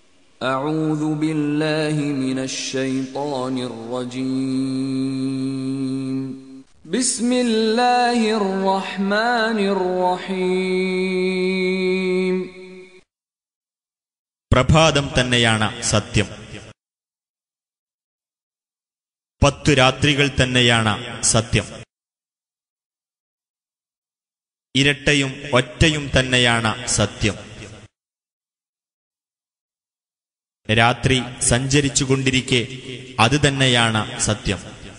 أعوذ بالله من الشيطان الرجيم بسم الله الرحمن الرحيم പ്രഭാതം തന്നെയാണ് സത്യം പത്തു രാത്രികൾ തന്നെയാണ് സത്യം ഇരട്ടയും ഒറ്റയും തന്നെയാണ് സത്യം രാത്രി സഞ്ചരിച്ചുകൊണ്ടിരിക്കെ അത് തന്നെയാണ് സത്യം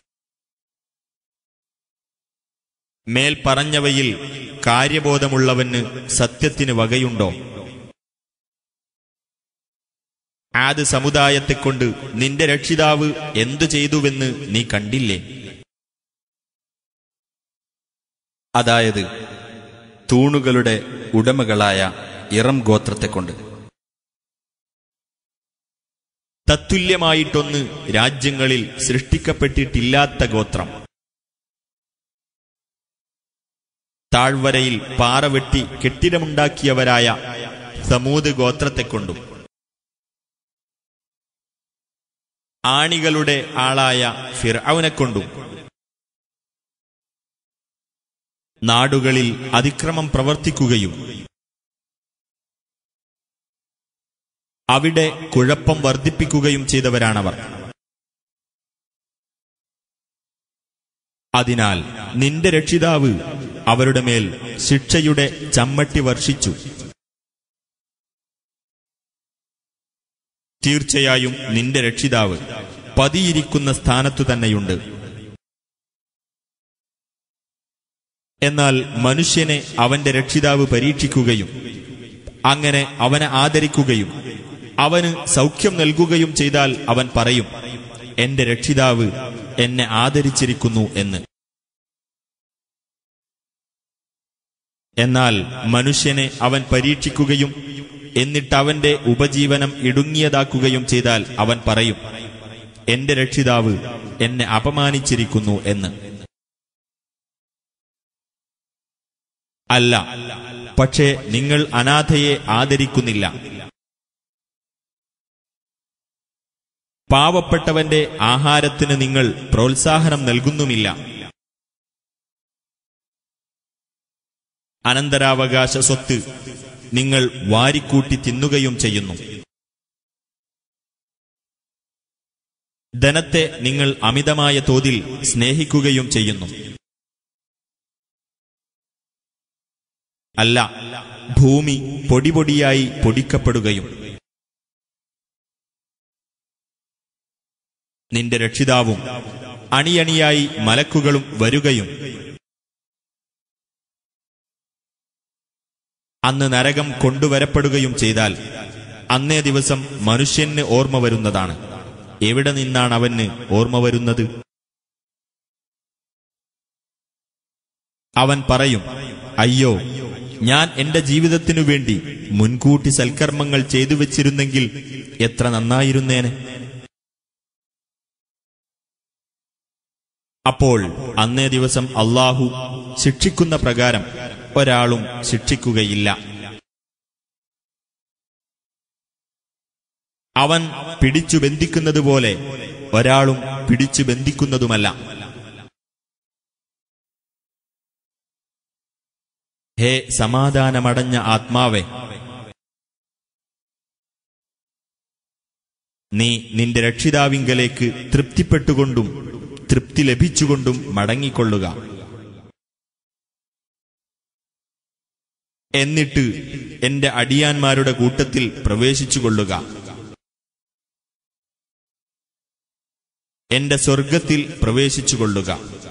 മേൽ പറഞ്ഞവയിൽ കാര്യബോധമുള്ളവന് സത്യത്തിന് വകയുണ്ടോ ആദ് സമുദായത്തെക്കൊണ്ട് നിന്റെ രക്ഷിതാവ് എന്തു ചെയ്തുവെന്ന് നീ കണ്ടില്ലേ അതായത് തൂണുകളുടെ ഉടമകളായ ഇറം ഗോത്രത്തെക്കൊണ്ട് തത്തുല്യമായിട്ടൊന്ന് രാജ്യങ്ങളിൽ സൃഷ്ടിക്കപ്പെട്ടിട്ടില്ലാത്ത ഗോത്രം താഴ്വരയിൽ പാറ വെട്ടി കെട്ടിടമുണ്ടാക്കിയവരായ സമൂത് ഗോത്രത്തെക്കൊണ്ടും ആണികളുടെ ആളായ ഫിർഔനെക്കൊണ്ടും നാടുകളിൽ അതിക്രമം പ്രവർത്തിക്കുകയും അവിടെ കുഴപ്പം വർദ്ധിപ്പിക്കുകയും ചെയ്തവരാണവർ അതിനാൽ നിന്റെ രക്ഷിതാവ് അവരുടെ മേൽ ശിക്ഷയുടെ ചമ്മട്ടി വർഷിച്ചു തീർച്ചയായും നിന്റെ രക്ഷിതാവ് പതിയിരിക്കുന്ന സ്ഥാനത്തു തന്നെയുണ്ട് എന്നാൽ മനുഷ്യനെ അവന്റെ രക്ഷിതാവ് പരീക്ഷിക്കുകയും അങ്ങനെ അവനെ ആദരിക്കുകയും അവന് സൗഖ്യം നൽകുകയും ചെയ്താൽ അവൻ പറയും എന്റെ രക്ഷിതാവ് എന്നെ ആദരിച്ചിരിക്കുന്നു എന്ന് എന്നാൽ മനുഷ്യനെ അവൻ പരീക്ഷിക്കുകയും എന്നിട്ട് അവന്റെ ഉപജീവനം ഇടുങ്ങിയതാക്കുകയും ചെയ്താൽ അവൻ പറയും എന്റെ രക്ഷിതാവ് എന്നെ അപമാനിച്ചിരിക്കുന്നു എന്ന് അല്ല പക്ഷേ നിങ്ങൾ അനാഥയെ ആദരിക്കുന്നില്ല പാവപ്പെട്ടവന്റെ ആഹാരത്തിന് നിങ്ങൾ പ്രോത്സാഹനം നൽകുന്നുമില്ല അനന്തരാവകാശ സ്വത്ത് നിങ്ങൾ വാരിക്കൂട്ടി തിന്നുകയും ചെയ്യുന്നു ധനത്തെ നിങ്ങൾ അമിതമായ തോതിൽ സ്നേഹിക്കുകയും ചെയ്യുന്നു അല്ല ഭൂമി പൊടിപൊടിയായി പൊടിക്കപ്പെടുകയും നിന്റെ രക്ഷിതാവും അണിയണിയായി മലക്കുകളും വരുകയും അന്ന് നരകം കൊണ്ടുവരപ്പെടുകയും ചെയ്താൽ അന്നേ ദിവസം മനുഷ്യന് ഓർമ്മ വരുന്നതാണ് എവിടെ നിന്നാണ് അവന് ഓർമ്മ വരുന്നത് അവൻ പറയും അയ്യോ ഞാൻ എന്റെ ജീവിതത്തിനു വേണ്ടി മുൻകൂട്ടി സൽക്കർമ്മങ്ങൾ ചെയ്തു വച്ചിരുന്നെങ്കിൽ എത്ര നന്നായിരുന്നേനെ അപ്പോൾ അന്നേ ദിവസം അള്ളാഹു ശിക്ഷിക്കുന്ന പ്രകാരം ഒരാളും ശിക്ഷിക്കുകയില്ല അവൻ പിടിച്ചു ബന്ധിക്കുന്നതുപോലെ ഒരാളും പിടിച്ചു ബന്ധിക്കുന്നതുമല്ല ഹേ സമാധാനമടഞ്ഞ ആത്മാവെ നീ നിന്റെ രക്ഷിതാവിങ്കലേക്ക് തൃപ്തിപ്പെട്ടുകൊണ്ടും തൃപ്തി ലഭിച്ചുകൊണ്ടും മടങ്ങിക്കൊള്ളുക എന്നിട്ട് എന്റെ അടിയാന്മാരുടെ കൂട്ടത്തിൽ പ്രവേശിച്ചുകൊള്ളുക എന്റെ സ്വർഗത്തിൽ പ്രവേശിച്ചുകൊള്ളുക